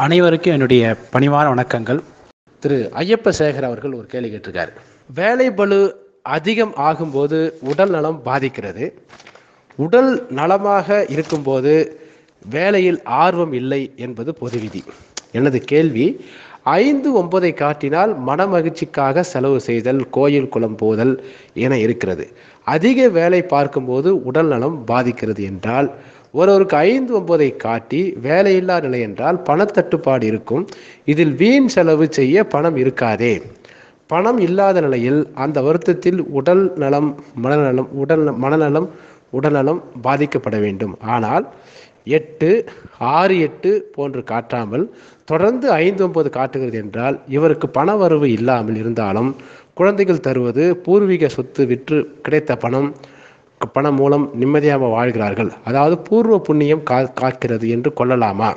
அனைவருக்கும் என்னுடைய பணிவான வணக்கங்கள் திரு ஐயப்ப சேகர் அவர்கள் ஒரு கேள்வி கேட்டிருக்காரு வேலை பளு அதிகம் ஆகும்போது உடல் நலம் பாதிக்கிறது உடல் நலமாக இருக்கும்போது வேலையில் ஆர்வம் இல்லை என்பது பொது விதி எனது கேள்வி ஐந்து ஒன்பதை காட்டினால் மனமகிழ்ச்சிக்காக செலவு செய்தல் கோயில் குளம் போதல் என இருக்கிறது அதிக வேலை பார்க்கும்போது உடல் நலம் பாதிக்கிறது என்றால் ஒருவருக்கு ஐந்து ஒன்பதை காட்டி வேலையில்லா நிலை என்றால் பணத்தட்டுப்பாடு இருக்கும் இதில் வீண் செலவு செய்ய பணம் இருக்காதே பணம் இல்லாத நிலையில் அந்த வருத்தத்தில் உடல் நலம் மனநலம் உடல் மனநலம் உடல்நலம் பாதிக்கப்பட வேண்டும் ஆனால் எட்டு ஆறு எட்டு போன்று காட்டாமல் தொடர்ந்து ஐந்து ஒன்பது காட்டுகிறது என்றால் இவருக்கு பண வரவு இல்லாமல் இருந்தாலும் குழந்தைகள் தருவது பூர்வீக சொத்து விற்று கிடைத்த பணம் பணம் மூலம் நிம்மதியாக வாழ்கிறார்கள் அதாவது பூர்வ புண்ணியம் கா காக்கிறது என்று கொள்ளலாமா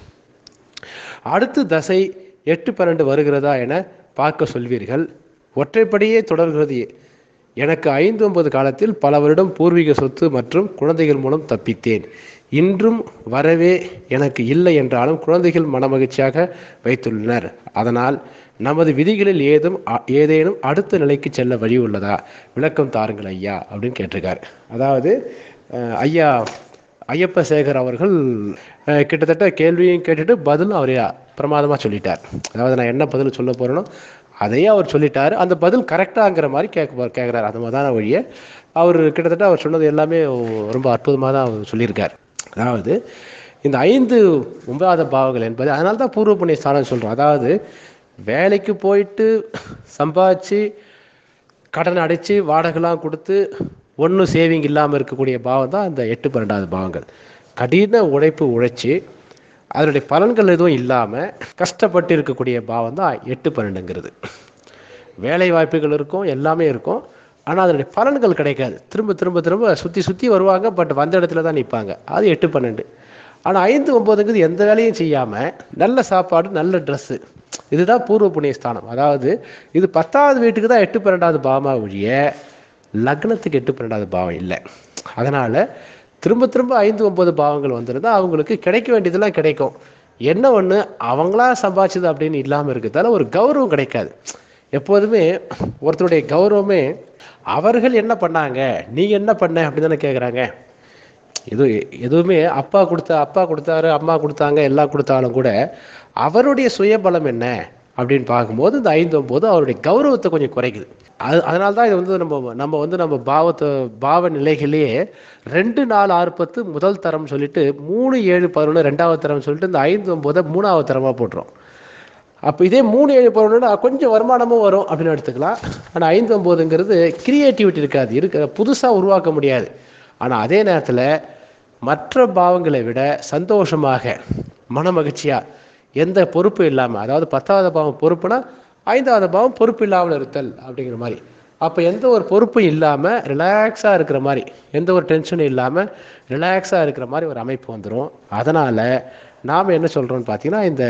அடுத்து தசை எட்டு பன்னெண்டு வருகிறதா என பார்க்க சொல்வீர்கள் ஒற்றைப்படியே தொடர்கிறது எனக்கு ஐந்து ஒன்பது காலத்தில் பல வருடம் பூர்வீக சொத்து மற்றும் குழந்தைகள் மூலம் தப்பித்தேன் இன்றும் வரவே எனக்கு இல்லை என்றாலும் குழந்தைகள் மனமகிழ்ச்சியாக வைத்துள்ளனர் அதனால் நமது விதிகளில் ஏதும் ஏதேனும் அடுத்த நிலைக்கு செல்ல வழி உள்ளதா விளக்கம் தாருங்கள் ஐயா அப்படின்னு கேட்டிருக்காரு அதாவது ஐயா ஐயப்ப சேகர் அவர்கள் கிட்டத்தட்ட கேள்வியும் கேட்டுட்டு பதிலும் அவர் பிரமாதமாக சொல்லிட்டார் அதாவது நான் என்ன பதில் சொல்ல போகிறேனோ அதையே அவர் சொல்லிட்டார் அந்த பதில் கரெக்டாங்கிற மாதிரி கேட்க கேட்குறாரு அந்த மாதிரி தான் வழியை அவர் கிட்டத்தட்ட அவர் சொன்னது எல்லாமே ரொம்ப அற்புதமாக தான் அவர் சொல்லியிருக்கார் அதாவது இந்த ஐந்து ஒன்பதாத பாவங்கள் என்பது அதனால தான் பூர்வ புண்ணிய ஸ்தானம் சொல்கிறோம் அதாவது வேலைக்கு போயிட்டு சம்பாதிச்சு கடன் அடைச்சி வாடகைலாம் கொடுத்து ஒன்றும் சேவிங் இல்லாமல் இருக்கக்கூடிய பாவம் தான் அந்த எட்டு பன்னெண்டாவது பாவங்கள் கடின உழைப்பு உழைச்சி அதனுடைய பலன்கள் எதுவும் இல்லாமல் கஷ்டப்பட்டு இருக்கக்கூடிய பாவம் தான் எட்டு பன்னெண்டுங்கிறது வேலை வாய்ப்புகள் இருக்கும் எல்லாமே இருக்கும் ஆனால் அதனுடைய பலன்கள் கிடைக்காது திரும்ப திரும்ப திரும்ப சுற்றி சுற்றி வருவாங்க பட் வந்த இடத்துல தான் நிற்பாங்க அது எட்டு பன்னெண்டு ஆனால் ஐந்து ஒம்போதுங்கிறது எந்த வேலையும் செய்யாமல் நல்ல சாப்பாடு நல்ல ட்ரெஸ்ஸு இதுதான் பூர்வ புண்ணிய ஸ்தானம் அதாவது இது பத்தாவது வீட்டுக்கு தான் எட்டு பன்னெண்டாவது பாவமாக ஒழிய லக்னத்துக்கு எட்டு பன்னெண்டாவது பாவம் இல்லை அதனால் திரும்ப திரும்ப ஐந்து ஒன்பது பாவங்கள் வந்திருந்தால் அவங்களுக்கு கிடைக்க வேண்டியதெல்லாம் கிடைக்கும் என்ன ஒன்று அவங்களா சம்பாதிச்சது அப்படின்னு இல்லாமல் இருக்கிறதால ஒரு கௌரவம் கிடைக்காது எப்போதுமே ஒருத்தருடைய கௌரவமே அவர்கள் என்ன பண்ணாங்க நீ என்ன பண்ண அப்படின்னு தானே கேட்குறாங்க எது எதுவுமே அப்பா கொடுத்த அப்பா கொடுத்தாரு அம்மா கொடுத்தாங்க எல்லாம் கொடுத்தாலும் கூட அவருடைய சுயபலம் என்ன அப்படின்னு பார்க்கும்போது இந்த ஐந்து ஒம்பது அவருடைய கௌரவத்தை கொஞ்சம் குறைக்குது அது அதனால தான் இது வந்து நம்ம நம்ம வந்து நம்ம பாவத்தை பாவ நிலைகளையே ரெண்டு நாலு ஆறு பத்து முதல் தரம் சொல்லிட்டு மூணு ஏழு பதினொன்று ரெண்டாவது தரம் சொல்லிட்டு இந்த ஐந்து ஒம்பதை மூணாவது தரமாக போட்டுரும் அப்போ இதே மூணு ஏழு பதினொன்றுனா கொஞ்சம் வருமானமும் வரும் அப்படின்னு எடுத்துக்கலாம் ஆனால் ஐந்து ஒம்போதுங்கிறது கிரியேட்டிவிட்டி இருக்காது இருக்க புதுசாக உருவாக்க முடியாது ஆனால் அதே நேரத்தில் மற்ற பாவங்களை விட சந்தோஷமாக மன மகிழ்ச்சியாக எந்த பொறுப்பு இல்லாமல் அதாவது பத்தாவது பாவம் பொறுப்புனா ஐந்தாவது பாவம் பொறுப்பு இல்லாமல் இருத்தல் அப்படிங்கிற மாதிரி அப்போ எந்த ஒரு பொறுப்பும் இல்லாமல் ரிலாக்ஸாக இருக்கிற மாதிரி எந்த ஒரு டென்ஷனும் இல்லாமல் ரிலாக்ஸாக இருக்கிற மாதிரி ஒரு அமைப்பு வந்துடும் அதனால் நாம் என்ன சொல்கிறோம்னு பார்த்தீங்கன்னா இந்த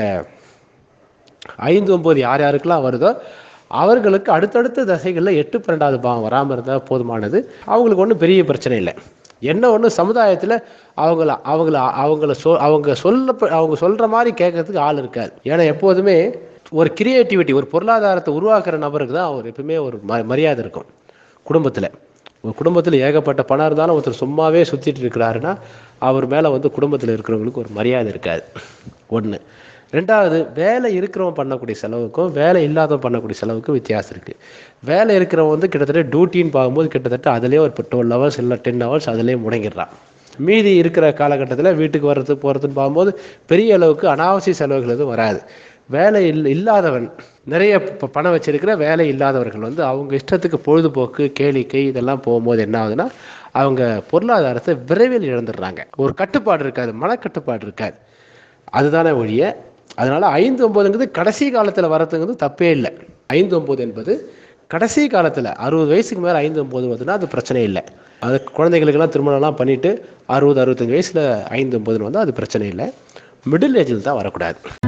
ஐந்து ஒம்பது யார் யாருக்கெல்லாம் வருதோ அவர்களுக்கு அடுத்தடுத்த தசைகளில் எட்டு பன்னெண்டாவது பாவம் வராமல் இருந்தால் போதுமானது அவங்களுக்கு ஒன்றும் பெரிய பிரச்சனை இல்லை என்ன ஒன்று சமுதாயத்தில் அவங்கள அவங்கள அவங்கள சொ அவங்க சொல்ல அவங்க சொல்கிற மாதிரி கேட்கறதுக்கு ஆள் இருக்காது ஏன்னா எப்போதுமே ஒரு கிரியேட்டிவிட்டி ஒரு பொருளாதாரத்தை உருவாக்குற நபருக்கு தான் அவர் எப்பவுமே ஒரு ம மரியாதை இருக்கும் குடும்பத்தில் ஒரு குடும்பத்தில் ஏகப்பட்ட பணம் இருந்தாலும் ஒருத்தர் சும்மாவே சுற்றிட்டு இருக்கிறாருன்னா அவர் மேலே வந்து குடும்பத்தில் இருக்கிறவங்களுக்கு ஒரு மரியாதை இருக்காது ஒன்று ரெண்டாவது வேலை இருக்கிறவன் பண்ணக்கூடிய செலவுக்கும் வேலை இல்லாதவன் பண்ணக்கூடிய செலவுக்கும் வித்தியாசம் இருக்குது வேலை இருக்கிறவன் வந்து கிட்டத்தட்ட டியூட்டின்னு பார்க்கும்போது கிட்டத்தட்ட அதிலே ஒரு இப்போ டுவெல் ஹவர்ஸ் இல்லை டென் ஹவர்ஸ் அதிலே முடங்கிடுறான் மீதி இருக்கிற காலகட்டத்தில் வீட்டுக்கு வர்றது போகிறதுன்னு பார்க்கும்போது பெரிய அளவுக்கு அனாவசிய செலவுகள் எதுவும் வராது வேலை இல் இல்லாதவன் நிறைய இப்போ பணம் வச்சிருக்கிற வேலை இல்லாதவர்கள் வந்து அவங்க இஷ்டத்துக்கு பொழுதுபோக்கு கேளிக்கை இதெல்லாம் போகும்போது என்ன ஆகுதுன்னா அவங்க பொருளாதாரத்தை விரைவில் இழந்துடுறாங்க ஒரு கட்டுப்பாடு இருக்காது மனக்கட்டுப்பாடு இருக்காது அதுதானே ஒழிய அதனால் ஐந்து ஒம்பதுங்கிறது கடைசி காலத்தில் வரதுங்கிறது தப்பே இல்லை ஐந்து ஒம்பது என்பது கடைசி காலத்தில் அறுபது வயசுக்கு மேலே ஐந்து ஒம்பது வருதுன்னா அது பிரச்சனை இல்லை அது குழந்தைகளுக்கெல்லாம் திருமணம்லாம் பண்ணிவிட்டு அறுபது அறுபத்தஞ்சு வயசில் ஐந்து ஒம்பதுன்னு வந்தால் அது பிரச்சனை இல்லை மிடில் ஏஜில் தான் வரக்கூடாது